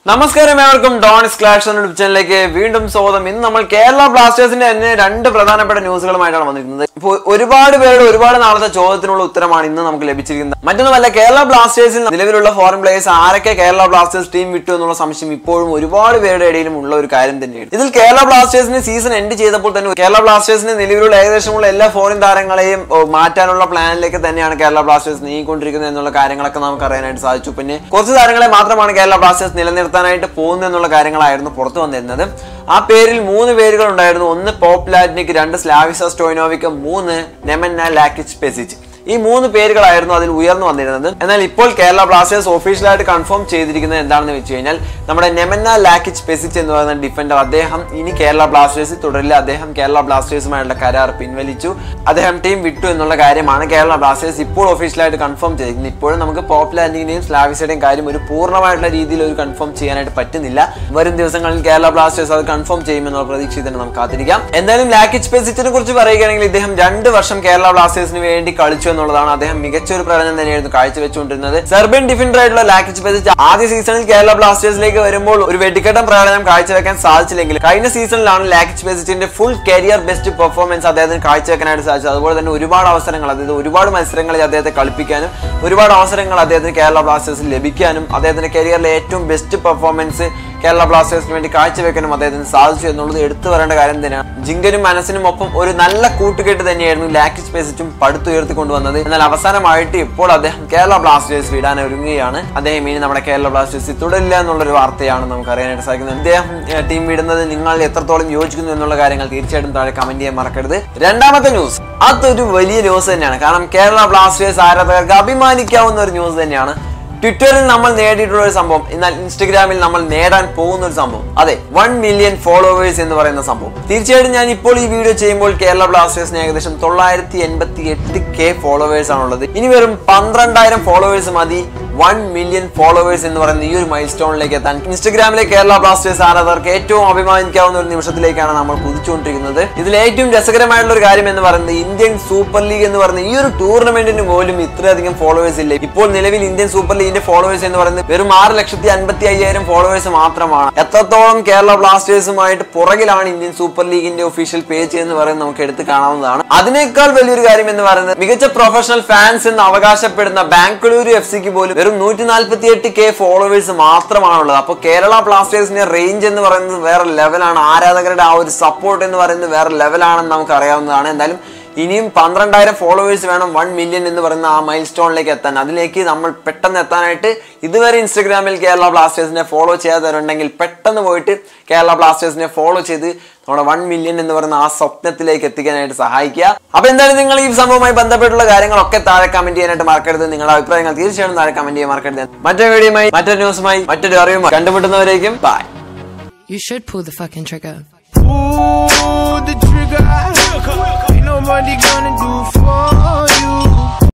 നമസ്കാരം ഏവർക്കും ഡോണിസ് ക്ലാഷ് എന്ന യൂട്യൂബ് ചാനലിലേക്ക് വീണ്ടും സ്വാഗതം ഇന്ന് നമ്മൾ കേരള ബ്ലാസ്റ്റേഴ്സിന്റെ തന്നെ രണ്ട് പ്രധാനപ്പെട്ട ന്യൂസുകളുമായിട്ടാണ് വന്നിരിക്കുന്നത് ഇപ്പോൾ ഒരുപാട് പേരുടെ ഒരുപാട് നാളത്തെ ചോദ്യത്തിനുള്ള ഉത്തരമാണ് ഇന്ന് നമുക്ക് ലഭിച്ചിരിക്കുന്നത് മറ്റൊന്നുമല്ല കേരള ബ്ലാസ്റ്റേഴ്സിൽ നിലവിലുള്ള ഫോറിൻ പ്ലേയേഴ്സ് ആരൊക്കെ കേരള ബ്ലാസ്റ്റേഴ്സ് ടീം വിട്ടു എന്നുള്ള സംശയം ഇപ്പോഴും ഒരുപാട് പേരുടെ ഇടയിലും ഉള്ള ഒരു കാര്യം തന്നെയാണ് ഇതിൽ കേരള ബ്ലാസ്റ്റേഴ്സിന് സീസൺ എൻഡ് ചെയ്തപ്പോൾ തന്നെ കേരള ബ്ലാസ്റ്റേഴ്സിന് നിലവിലുള്ള ഏകദേശമുള്ള എല്ലാ ഫോറിൻ താരങ്ങളെയും ഓ, മാറ്റാനുള്ള പ്ലാനിലേക്ക് തന്നെയാണ് കേരള ബ്ലാസ്റ്റേഴ്സ് നീങ്ങിക്കൊണ്ടിരിക്കുന്നത് എന്നുള്ള കാര്യങ്ങളൊക്കെ നമുക്ക് അറിയാനായിട്ട് സാധിച്ചു പിന്നെ കുറച്ച് താരങ്ങളെ മാത്രമാണ് കേരള ബ്ലാസ്റ്റേഴ്സ് നിലനിർത്താനായിട്ട് പോകുന്നത് എന്നുള്ള കാര്യങ്ങളായിരുന്നു പുറത്തു വന്നിരുന്നത് ആ പേരിൽ മൂന്ന് പേരുകൾ ഉണ്ടായിരുന്നു ഒന്ന് പോപ്ലാറ്റ്നിക് രണ്ട് സ്ലാവിസ സ്റ്റോയിനോവിക്ക് മൂന്ന് നെമന്ന ലാക്കിച്ച് പെസിച്ച് ഈ മൂന്ന് പേരുകളായിരുന്നു അതിൽ ഉയർന്നു വന്നിരുന്നത് എന്നാൽ ഇപ്പോൾ കേരള ബ്ലാസ്റ്റേഴ്സ് ഒഫീഷ്യലായിട്ട് കൺഫേം ചെയ്തിരിക്കുന്നത് എന്താണെന്ന് വെച്ച് കഴിഞ്ഞാൽ നമ്മുടെ നെമന്ന ലാക്കിച്ച് പെസിച്ച് എന്ന് പറയുന്ന ഡിഫൻഡർ അദ്ദേഹം ഇനി കേരള ബ്ലാസ്റ്റേഴ്സിൽ തുടരില്ല അദ്ദേഹം കേരള ബ്ലാസ്റ്റേഴ്സുമായുള്ള കരാർ പിൻവലിച്ചു അദ്ദേഹം ടീം വിട്ടു എന്നുള്ള കാര്യമാണ് കേരള ബ്ലാസ്റ്റേഴ്സ് ഇപ്പോൾ ഒഫീഷ്യലായിട്ട് കൺഫേം ചെയ്തിരിക്കുന്നത് ഇപ്പോഴും നമുക്ക് പോപ്ലാൻഡിങ്ങിന്റെയും സ്ലാവിസയുടെയും കാര്യം ഒരു പൂർണ്ണമായിട്ടുള്ള രീതിയിൽ ഒരു കൺഫേം ചെയ്യാനായിട്ട് പറ്റുന്നില്ല വരും ദിവസങ്ങളിൽ കേരള ബ്ലാസ്റ്റേഴ്സ് അത് കൺഫേം ചെയ്യുമെന്നുള്ള പ്രതീക്ഷയിൽ തന്നെ നമുക്ക് കാത്തിരിക്കാം എന്തായാലും ലാക്കിച്ച് പെസിച്ചിനെ കുറിച്ച് പറയുകയാണെങ്കിൽ ഇദ്ദേഹം രണ്ട് വർഷം കേരള ബ്ലാസ്റ്റേഴ്സിന് വേണ്ടി കളിച്ചു എന്നുള്ളതാണ് അദ്ദേഹം മികച്ച ഒരു പ്രകടനം തന്നെയായിരുന്നു കാഴ്ചവെച്ചുകൊണ്ടിരുന്നത് സെർബിയൻ ഡിഫൻഡർ ആയിട്ടുള്ള ലാക്കിച്ച് പെസിച്ച് ആദ്യ സീസണിൽ കേരള ബ്ലാസ്റ്റേഴ്സിലേക്ക് വരുമ്പോൾ ഒരു വെടിക്കെട്ടം പ്രകടനം കാഴ്ചവെക്കാൻ സാധിച്ചില്ലെങ്കിൽ കഴിഞ്ഞ സീസണിലാണ് ലാക്കിച്ച് പെസിച്ചിന്റെ ഫുൾ കരിയർ ബെസ്റ്റ് പെർഫോമൻസ് അദ്ദേഹത്തിന് കാഴ്ചവെക്കാനായിട്ട് സാധിച്ചത് അതുപോലെ തന്നെ ഒരുപാട് അവസരങ്ങൾ അതായത് ഒരുപാട് മത്സരങ്ങളിൽ അദ്ദേഹത്തെ കളിപ്പിക്കാനും ഒരുപാട് അവസരങ്ങൾ അദ്ദേഹത്തിന് കേരള ബ്ലാസ്റ്റേഴ്സിൽ ലഭിക്കാനും അദ്ദേഹത്തിന്റെ കരിയറിലെ ഏറ്റവും ബെസ്റ്റ് പെർഫോമൻസ് കേരള ബ്ലാസ്റ്റേഴ്സിന് വേണ്ടി കാഴ്ചവെക്കാനും അദ്ദേഹത്തിന് സാധിച്ചു എന്നുള്ളത് എടുത്തു പറയേണ്ട കാര്യം തന്നെയാണ് ജിങ്കനും മനസ്സിനും ഒപ്പം ഒരു നല്ല കൂട്ടുകെട്ട് തന്നെയായിരുന്നു ലാക്കിച്ച് പേസിച്ചും പടുത്തുയർത്തിക്കൊണ്ടുവന്നത് എന്നാൽ അവസാനമായിട്ട് ഇപ്പോൾ അദ്ദേഹം കേരള ബ്ലാസ്റ്റേഴ്സ് വിടാൻ ഒരുങ്ങുകയാണ് അദ്ദേഹം ഇനി നമ്മുടെ കേരള ബ്ലാസ്റ്റേഴ്സിൽ തുടരില്ല എന്നുള്ളൊരു വാർത്തയാണ് നമുക്ക് അറിയാനായിട്ട് സാധിക്കുന്നത് അദ്ദേഹം ടീം വിടുന്നത് നിങ്ങൾ എത്രത്തോളം യോജിക്കുന്നു എന്നുള്ള കാര്യങ്ങൾ തീർച്ചയായിട്ടും താഴെ കമന്റ് ചെയ്യാൻ മറക്കരുത് രണ്ടാമത്തെ ന്യൂസ് അതൊരു വലിയ ന്യൂസ് തന്നെയാണ് കാരണം കേരള ബ്ലാസ്റ്റേഴ്സ് ആരാധകർക്ക് അഭിമാനിക്കാവുന്ന ഒരു ന്യൂസ് തന്നെയാണ് ട്വിറ്ററിൽ നമ്മൾ നേടിയിട്ടുള്ള ഒരു സംഭവം എന്നാൽ ഇൻസ്റ്റഗ്രാമിൽ നമ്മൾ നേടാൻ പോകുന്ന ഒരു സംഭവം അതെ വൺ മില്യൺ ഫോളോവേഴ്സ് എന്ന് പറയുന്ന സംഭവം തീർച്ചയായിട്ടും ഞാൻ ഇപ്പോൾ ഈ വീഡിയോ ചെയ്യുമ്പോൾ കേരള ബ്ലാസ്റ്റേഴ്സിന് ഏകദേശം തൊള്ളായിരത്തി എൺപത്തി എട്ട് കെ ഫോളോവേഴ്സ് ആണുള്ളത് ഇനി വെറും പന്ത്രണ്ടായിരം ഫോളോവേഴ്സ് മതി വൺ മില്യൺ ഫോളോവേഴ്സ് എന്ന് പറയുന്ന ഈ ഒരു മൈൽ സ്റ്റോണിലേക്ക് എത്താൻ ഇൻസ്റ്റഗ്രാമിലെ കേരള ബ്ലാസ്റ്റേഴ്സ് ആരാധകർക്ക് ഏറ്റവും അഭിമാനിക്കാവുന്ന ഒരു നിമിഷത്തിലേക്കാണ് നമ്മൾ കുതിച്ചുകൊണ്ടിരിക്കുന്നത് ഇതിൽ ഏറ്റവും രസകരമായിട്ടുള്ള ഒരു കാര്യം എന്ന് പറയുന്നത് ഇന്ത്യൻ സൂപ്പർ ലീഗ് എന്ന് പറയുന്ന ഈ ഒരു ടൂർണമെന്റിന് പോലും ഇത്രയധികം ഫോളോവേഴ്സ് ഇല്ല ഇപ്പോൾ നിലവിൽ ഇന്ത്യൻ സൂപ്പർ ലീഗിന്റെ ഫോളോവേഴ്സ് എന്ന് പറയുന്നത് വെറും ആറ് ലക്ഷത്തി അൻപത്തി അയ്യായിരം ഫോളോവേഴ്സ് മാത്രമാണ് എത്രത്തോളം കേരള ബ്ലാസ്റ്റേഴ്സുമായിട്ട് പുറകിലാണ് ഇന്ത്യൻ സൂപ്പർ ലീഗിന്റെ ഒഫീഷ്യൽ പേജ് എന്ന് പറയുന്നത് നമുക്ക് എടുത്ത് കാണാവുന്നതാണ് അതിനേക്കാൾ വലിയൊരു കാര്യം എന്ന് പറയുന്നത് മികച്ച പ്രൊഫഷണൽ ഫാൻസ് എന്ന് അവകാശപ്പെടുന്ന ബാംഗ്ലൂരു എഫ് സിക്ക് പോലും വെറും നൂറ്റി നാൽപ്പത്തി എട്ട് കെ ഫോളോവേഴ്സ് മാത്രമാണുള്ളത് അപ്പോൾ കേരള ബ്ലാസ്റ്റേഴ്സിന്റെ റേഞ്ച് എന്ന് പറയുന്നത് വേറെ ലെവലാണ് ആരാധകരുടെ ആ ഒരു സപ്പോർട്ട് എന്ന് പറയുന്നത് വേറെ ലെവലാണെന്ന് നമുക്ക് അറിയാവുന്നതാണ് എന്തായാലും ഇനിയും പന്ത്രണ്ടായിരം ഫോളോവേഴ്സ് വേണം വൺ മില്യൺ എന്ന് പറയുന്ന ആ മൈൽ സ്റ്റോണിലേക്ക് എത്താൻ അതിലേക്ക് നമ്മൾ പെട്ടെന്ന് എത്താനായിട്ട് ഇതുവരെ ഇൻസ്റ്റഗ്രാമിൽ കേരള ബ്ലാസ്റ്റേഴ്സിനെ ഫോളോ ചെയ്യാത്തവരുണ്ടെങ്കിൽ പെട്ടെന്ന് പോയിട്ട് കേരള ബ്ലാസ്റ്റേഴ്സിനെ ഫോളോ ചെയ്ത് നമ്മുടെ വൺ മില്യൺ എന്ന് പറയുന്ന ആ സ്വപ്നത്തിലേക്ക് എത്തിക്കാനായിട്ട് സഹായിക്കുക അപ്പൊ എന്തായാലും നിങ്ങൾ ഈ സംഭവവുമായി ബന്ധപ്പെട്ടുള്ള കാര്യങ്ങളൊക്കെ താഴെ കമന്റ് ചെയ്യാനായിട്ട് മറക്കരുത് നിങ്ങളുടെ അഭിപ്രായങ്ങൾ തീർച്ചയായും താഴെ കമന്റ് ചെയ്യാൻ മറക്കരുത് മറ്റൊരു വീഡിയോയുമായി മറ്റൊരു ന്യൂസുമായി മറ്റൊരു അറിവുമായി കണ്ടുമുട്ടുന്നവരേക്കും bye You should pull the fucking trigger. Pull the trigger. Ain't nobody gonna do for you.